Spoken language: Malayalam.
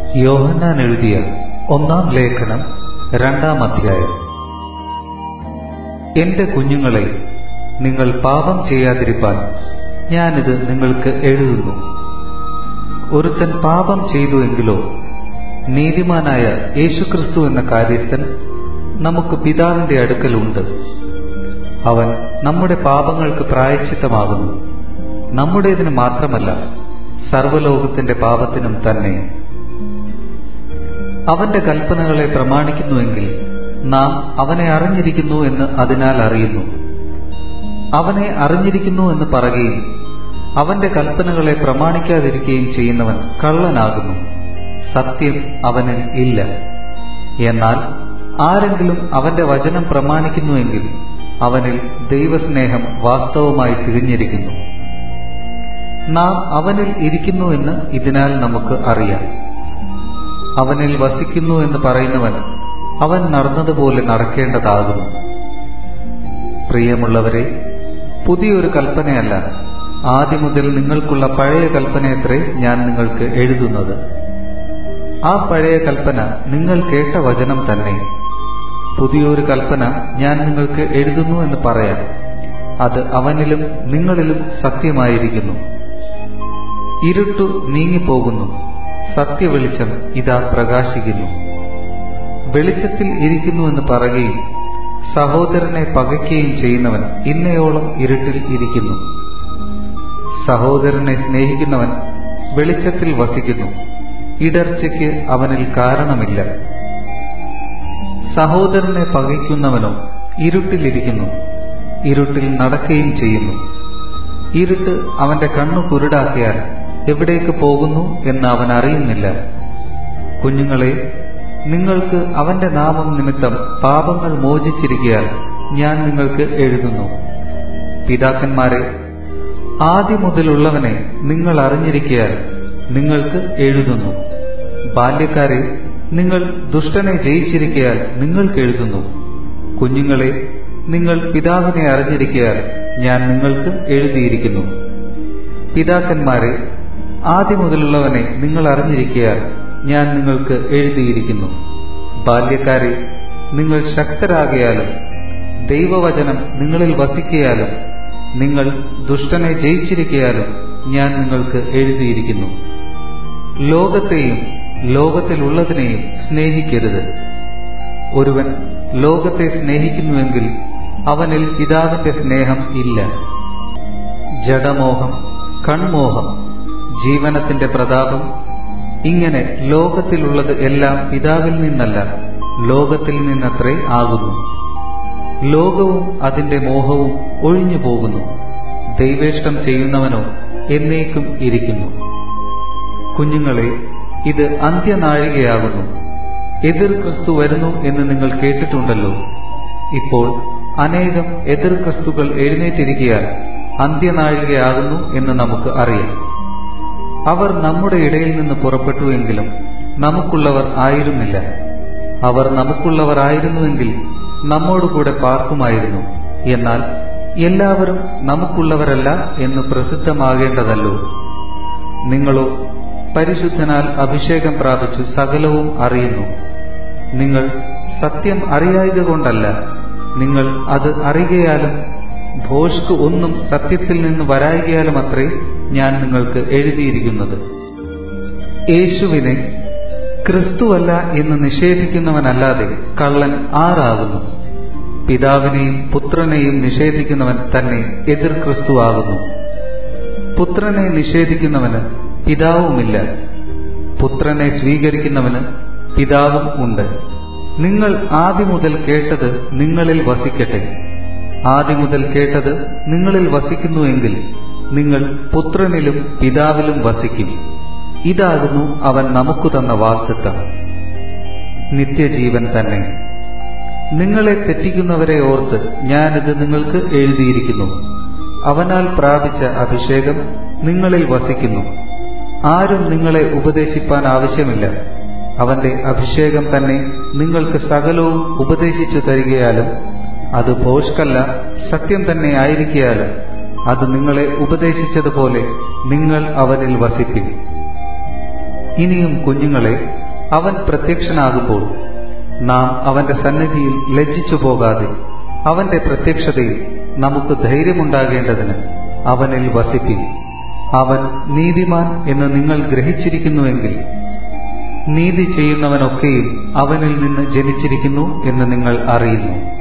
യോഹന്നാൻ എഴുതിയ ഒന്നാം ലേഖനം രണ്ടാം അധ്യായം എന്റെ കുഞ്ഞുങ്ങളെ നിങ്ങൾ പാപം ചെയ്യാതിരിപ്പാൻ ഞാനിത് നിങ്ങൾക്ക് എഴുതുന്നു ഒരുത്തൻ പാപം ചെയ്തു എങ്കിലോ നീതിമാനായ യേശുക്രിസ്തു എന്ന കാര്യസ്ഥൻ നമുക്ക് പിതാവിന്റെ അടുക്കലുണ്ട് അവൻ നമ്മുടെ പാപങ്ങൾക്ക് പ്രായച്ചിത്തമാകുന്നു നമ്മുടേതിന് മാത്രമല്ല സർവലോകത്തിന്റെ പാപത്തിനും തന്നെ അവന്റെ കൽപ്പനകളെ പ്രമാണിക്കുന്നുവെങ്കിൽ നാം അവനെ അറിഞ്ഞിരിക്കുന്നു എന്ന് അതിനാൽ അറിയുന്നു അവനെ അറിഞ്ഞിരിക്കുന്നു എന്ന് പറയുകയും അവന്റെ കൽപ്പനകളെ പ്രമാണിക്കാതിരിക്കുകയും ചെയ്യുന്നവൻ കള്ളനാകുന്നു സത്യം അവനിൽ ഇല്ല എന്നാൽ ആരെങ്കിലും അവന്റെ വചനം പ്രമാണിക്കുന്നുവെങ്കിൽ അവനിൽ ദൈവസ്നേഹം വാസ്തവമായി തിരിഞ്ഞിരിക്കുന്നു നാം അവനിൽ ഇരിക്കുന്നു എന്ന് ഇതിനാൽ നമുക്ക് അറിയാം അവനിൽ വസിക്കുന്നു എന്ന് പറയുന്നവൻ അവൻ നടന്നതുപോലെ നടക്കേണ്ടതാകുന്നു പ്രിയമുള്ളവരെ പുതിയൊരു കൽപ്പനയല്ല ആദ്യം മുതൽ നിങ്ങൾക്കുള്ള പഴയ കൽപ്പനയത്രേ ഞാൻ നിങ്ങൾക്ക് എഴുതുന്നത് ആ പഴയ കൽപ്പന നിങ്ങൾ കേട്ട വചനം തന്നെ പുതിയൊരു കൽപ്പന ഞാൻ നിങ്ങൾക്ക് എഴുതുന്നു എന്ന് പറയാം അത് അവനിലും നിങ്ങളിലും സത്യമായിരിക്കുന്നു ഇരുട്ടു നീങ്ങിപ്പോകുന്നു സത്യവെളിച്ചം ഇതാ പ്രകാശിക്കുന്നു വെളിച്ചത്തിൽ ഇരിക്കുന്നുവെന്ന് പറയുകയും സഹോദരനെ പകയ്ക്കുകയും ചെയ്യുന്നവൻ ഇന്നയോളം ഇരുട്ടിൽ ഇരിക്കുന്നു സഹോദരനെ സ്നേഹിക്കുന്നവൻ വെളിച്ചത്തിൽ വസിക്കുന്നു ഇടർച്ചയ്ക്ക് അവനിൽ കാരണമില്ല സഹോദരനെ പകയ്ക്കുന്നവനോ ഇരുട്ടിലിരിക്കുന്നു ഇരുട്ടിൽ നടക്കുകയും ചെയ്യുന്നു ഇരുട്ട് അവന്റെ കണ്ണു കുരുടാക്കിയാൽ എവിടേക്ക് പോകുന്നു എന്ന് അവൻ അറിയുന്നില്ല കുഞ്ഞുങ്ങളെ നിങ്ങൾക്ക് അവന്റെ നാമം നിമിത്തം പാപങ്ങൾ മോചിച്ചിരിക്കയാൽ ഞാൻ നിങ്ങൾക്ക് എഴുതുന്നു പിതാക്കന്മാരെ ആദ്യം മുതലുള്ളവനെ നിങ്ങൾ അറിഞ്ഞിരിക്കയാൽ നിങ്ങൾക്ക് എഴുതുന്നു ബാല്യക്കാരെ നിങ്ങൾ ദുഷ്ടനെ ജയിച്ചിരിക്കയാൽ നിങ്ങൾക്ക് എഴുതുന്നു കുഞ്ഞുങ്ങളെ നിങ്ങൾ പിതാവിനെ അറിഞ്ഞിരിക്കയാൽ ഞാൻ നിങ്ങൾക്ക് എഴുതിയിരിക്കുന്നു പിതാക്കന്മാരെ ആദ്യം മുതലുള്ളവനെ നിങ്ങൾ അറിഞ്ഞിരിക്കയാൽ ഞാൻ നിങ്ങൾക്ക് എഴുതിയിരിക്കുന്നു ബാല്യക്കാരെ നിങ്ങൾ ശക്തരാകിയാലും ദൈവവചനം നിങ്ങളിൽ വസിക്കയാലും നിങ്ങൾ ദുഷ്ടനെ ജയിച്ചിരിക്കയാലും ഞാൻ നിങ്ങൾക്ക് എഴുതിയിരിക്കുന്നു ലോകത്തെയും ലോകത്തിലുള്ളതിനെയും സ്നേഹിക്കരുത് ഒരുവൻ ലോകത്തെ സ്നേഹിക്കുന്നുവെങ്കിൽ അവനിൽ പിതാവിന്റെ സ്നേഹം ഇല്ല ജഡമോഹം കൺമോഹം ജീവനത്തിന്റെ പ്രതാപം ഇങ്ങനെ ലോകത്തിലുള്ളത് എല്ലാം പിതാവിൽ നിന്നല്ല ലോകത്തിൽ നിന്നത്രേ ആകുന്നു ലോകവും അതിന്റെ മോഹവും ഒഴിഞ്ഞു പോകുന്നു ദൈവേഷ്ടം ചെയ്യുന്നവനോ എന്നേക്കും ഇരിക്കുന്നു കുഞ്ഞുങ്ങളെ ഇത് അന്ത്യനാഴികയാകുന്നു എതിർ ക്രിസ്തു വരുന്നു എന്ന് നിങ്ങൾ കേട്ടിട്ടുണ്ടല്ലോ ഇപ്പോൾ അനേകം എതിർ ക്രിസ്തുക്കൾ എഴുന്നേറ്റിരിക്കയാൽ അന്ത്യനാഴികയാകുന്നു എന്ന് നമുക്ക് അറിയാം അവർ നമ്മുടെ ഇടയിൽ നിന്ന് പുറപ്പെട്ടുവെങ്കിലും നമുക്കുള്ളവർ ആയിരുന്നില്ല അവർ നമുക്കുള്ളവർ ആയിരുന്നുവെങ്കിൽ നമ്മോടുകൂടെ പാർക്കുമായിരുന്നു എന്നാൽ എല്ലാവരും നമുക്കുള്ളവരല്ല എന്ന് പ്രസിദ്ധമാകേണ്ടതല്ലോ നിങ്ങളോ പരിശുദ്ധനാൽ അഭിഷേകം പ്രാപിച്ചു സകലവും അറിയുന്നു നിങ്ങൾ സത്യം അറിയായക കൊണ്ടല്ല നിങ്ങൾ അത് അറിയയാലും ഭോഷ്ക് ഒന്നും സത്യത്തിൽ നിന്ന് വരായികയാലും അത്രേ ഞാൻ നിങ്ങൾക്ക് എഴുതിയിരിക്കുന്നത് യേശുവിനെ ക്രിസ്തുവല്ല എന്ന് നിഷേധിക്കുന്നവനല്ലാതെ കള്ളൻ ആറാകുന്നു പിതാവിനെയും പുത്രനെയും നിഷേധിക്കുന്നവൻ തന്നെ എതിർ ക്രിസ്തുവാകുന്നു പുത്രനെ നിഷേധിക്കുന്നവന് പിതാവുമില്ല പുത്രനെ സ്വീകരിക്കുന്നവന് പിതാവും ഉണ്ട് നിങ്ങൾ ആദ്യം മുതൽ കേട്ടത് നിങ്ങളിൽ വസിക്കട്ടെ ആദ്യം മുതൽ കേട്ടത് നിങ്ങളിൽ വസിക്കുന്നുവെങ്കിൽ നിങ്ങൾ പുത്രനിലും പിതാവിലും വസിക്കും ഇതാകുന്നു അവൻ നമുക്ക് തന്ന വാക്തത്വം നിത്യജീവൻ തന്നെ നിങ്ങളെ തെറ്റിക്കുന്നവരെ ഓർത്ത് ഞാനിത് നിങ്ങൾക്ക് എഴുതിയിരിക്കുന്നു അവനാൽ പ്രാപിച്ച അഭിഷേകം നിങ്ങളിൽ വസിക്കുന്നു ആരും നിങ്ങളെ ഉപദേശിപ്പാൻ ആവശ്യമില്ല അവന്റെ അഭിഷേകം തന്നെ നിങ്ങൾക്ക് സകലവും ഉപദേശിച്ചു തരികയാലും അത് ഭോഷ്കല്ല സത്യം തന്നെ ആയിരിക്കയാലും അത് നിങ്ങളെ ഉപദേശിച്ചതുപോലെ നിങ്ങൾ അവനിൽ വസിപ്പിൻ ഇനിയും കുഞ്ഞുങ്ങളെ അവൻ പ്രത്യക്ഷനാകുമ്പോൾ നാം അവന്റെ സന്നിധിയിൽ ലജ്ജിച്ചു പോകാതെ അവന്റെ പ്രത്യക്ഷതയിൽ നമുക്ക് ധൈര്യമുണ്ടാകേണ്ടതിന് അവനിൽ വസിപ്പിൻ അവൻ നീതിമാൻ എന്ന് നിങ്ങൾ ഗ്രഹിച്ചിരിക്കുന്നുവെങ്കിൽ നീതി ചെയ്യുന്നവനൊക്കെയും അവനിൽ നിന്ന് ജനിച്ചിരിക്കുന്നു എന്ന് നിങ്ങൾ അറിയുന്നു